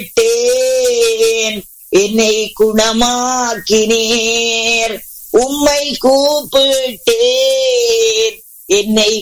கூப்பிட்டேன் என்னை குணமாக்கினீர் உம்மை கூப்பிட்டேன் என்னை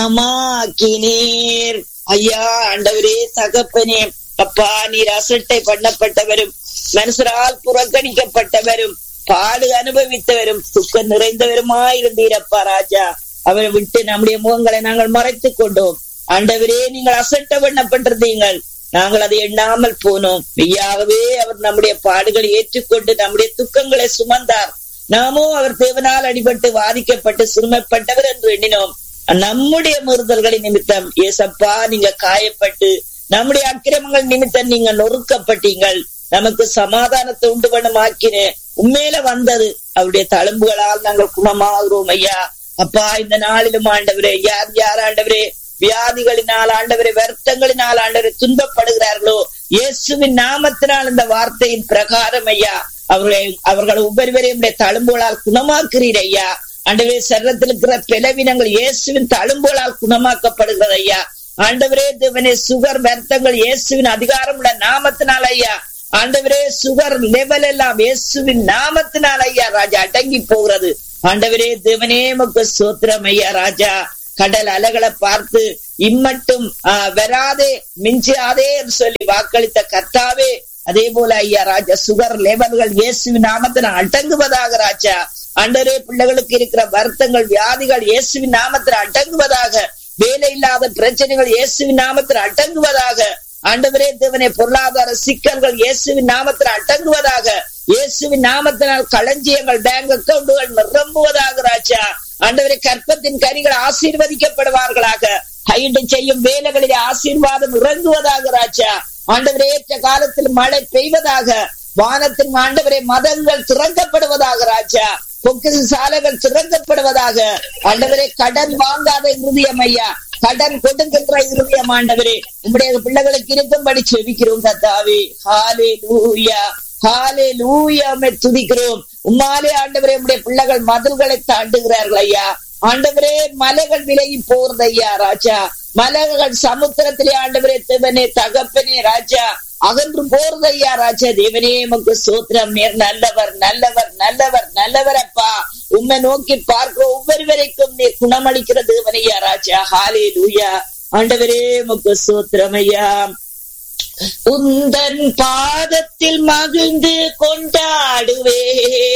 குணமாக்கினீர் ஐயா ஆண்டவரே தகப்பனே அப்பா நீர் அசட்டை பண்ணப்பட்டவரும் மனுஷரால் புறக்கணிக்கப்பட்டவரும் பாடு அனுபவித்தவரும் துக்கம் நிறைந்தவருமாயிருந்தீரப்பா ராஜா அவரை விட்டு நம்முடைய முகங்களை நாங்கள் மறைத்துக் கொண்டோம் ஆண்டவரே நீங்கள் அசட்ட பண்ணப்பட்டிருந்தீங்கள் நாங்கள் அதை எண்ணாமல் போனோம் மெய்யாகவே அவர் நம்முடைய பாடுகளை ஏற்றுக்கொண்டு நம்முடைய துக்கங்களை சுமந்தார் நாமோ அவர் தேவனால் அடிபட்டு வாதிக்கப்பட்டு சிறுமைப்பட்டவர் என்று எண்ணினோம் நம்முடைய முறுதல்களின் நிமித்தம் ஏசப்பா நீங்க காயப்பட்டு நம்முடைய அக்கிரமங்கள் நிமித்தம் நீங்க நொறுக்கப்பட்டீங்கள் நமக்கு சமாதானத்தை உண்டு பண்ணமாக்கின உண்மையில வந்தது அவருடைய தழும்புகளால் நாங்கள் குணமாகிறோம் ஐயா அப்பா இந்த நாளிலும் ஆண்டவரே யார் யார் ஆண்டவரே வியாதிகளினால் ஆண்டவரை வருத்தங்களினால் ஆண்டவரை துன்பப்படுகிறார்களோ இயேசுவின் நாமத்தினால் இந்த வார்த்தையின் பிரகாரம் ஐயா அவர்களை அவர்கள் ஒவ்வொருவரையும் தழும்புகளால் குணமாக்குறீர் ஐயா ஆண்டவரே சரீரத்தில் இருக்கிற பிளவினங்கள் இயேசுவின் தழும்புகளால் குணமாக்கப்படுகிறது ஐயா ஆண்டவரே தேவனே சுகர் வருத்தங்கள் இயேசுவின் அதிகாரம் உள்ள நாமத்தினால் ஐயா ஆண்டவரே சுகர் லெவல் எல்லாம் இயேசுவின் நாமத்தினால் ஐயா ராஜா அடங்கி போகிறது ஆண்டவரே தேவனே மக்கு சோத்திரம் ஐயா ராஜா கடல் அலைகளை பார்த்து இம்மட்டும் வராதே மிஞ்சாதே என்று சொல்லி வாக்களித்த கர்த்தாவே அதே போல ஐயா ராஜா சுகர் லெவல்கள் இயேசுவின் நாமத்தில் அடங்குவதாக ராஜா அண்டரே பிள்ளைகளுக்கு இருக்கிற வருத்தங்கள் வியாதிகள் இயேசுவின் நாமத்தில் அடங்குவதாக வேலை இல்லாத பிரச்சனைகள் இயேசுவின் நாமத்தில் அடங்குவதாக ஆண்டவரே தேவனே பொருளாதார சிக்கல்கள் இயேசுவின் நாமத்தில் அடங்குவதாக இயேசுவின் நாமத்தினால் களஞ்சியங்கள் பேங்க் அக்கவுண்டுகள் நிரம்புவதாக ராஜா ஆண்டவரை கற்பத்தின் கரிகள் ஆசீர்வதிக்கப்படுவார்களாக கையிட்டு செய்யும் வேலைகளிலே ஆசீர்வாதம் இறங்குவதாக ராஜா ஆண்டவரே ஏற்ற காலத்தில் மழை பெய்வதாக வானத்தின் ஆண்டவரை மதங்கள் திறக்கப்படுவதாக ராஜா பொக்கிசு சாலைகள் திறக்கப்படுவதாக ஆண்டவரே கடன் வாங்காத இருதயம் ஐயா கடன் கொடுக்கின்ற இருதயம் ஆண்டவரே உங்களுடைய பிள்ளைகளுக்கு இருக்கும்படி செவிக்கிறோம் கத்தாவே ஹாலே லூயா ஹாலே லூயாமை துதிக்கிறோம் உம்மாலே ஆண்டவரே உடைய பிள்ளைகள் மதில்களை தாண்டுகிறார்கள் ஐயா ஆண்டவரே மலைகள் விலகி போறது ஐயா ராஜா மலைகள் சமுத்திரத்திலே ஆண்டவரே தேவனே தகப்பனே ராஜா அகன்று போறது ஐயா ராஜா தேவனே உமக்கு சோத்திரம் நேர் நல்லவர் நல்லவர் நல்லவர் நல்லவர் அப்பா உண்மை நோக்கி பார்க்க ஒவ்வொருவரைக்கும் நீர் குணமளிக்கிற தேவனையா ராஜா ஹாலே லூயா ஆண்டவரே உமக்கு சோத்திரம் ஐயா உந்தன் பாதத்தில் மகிழ்ந்து கொண்டாடுவே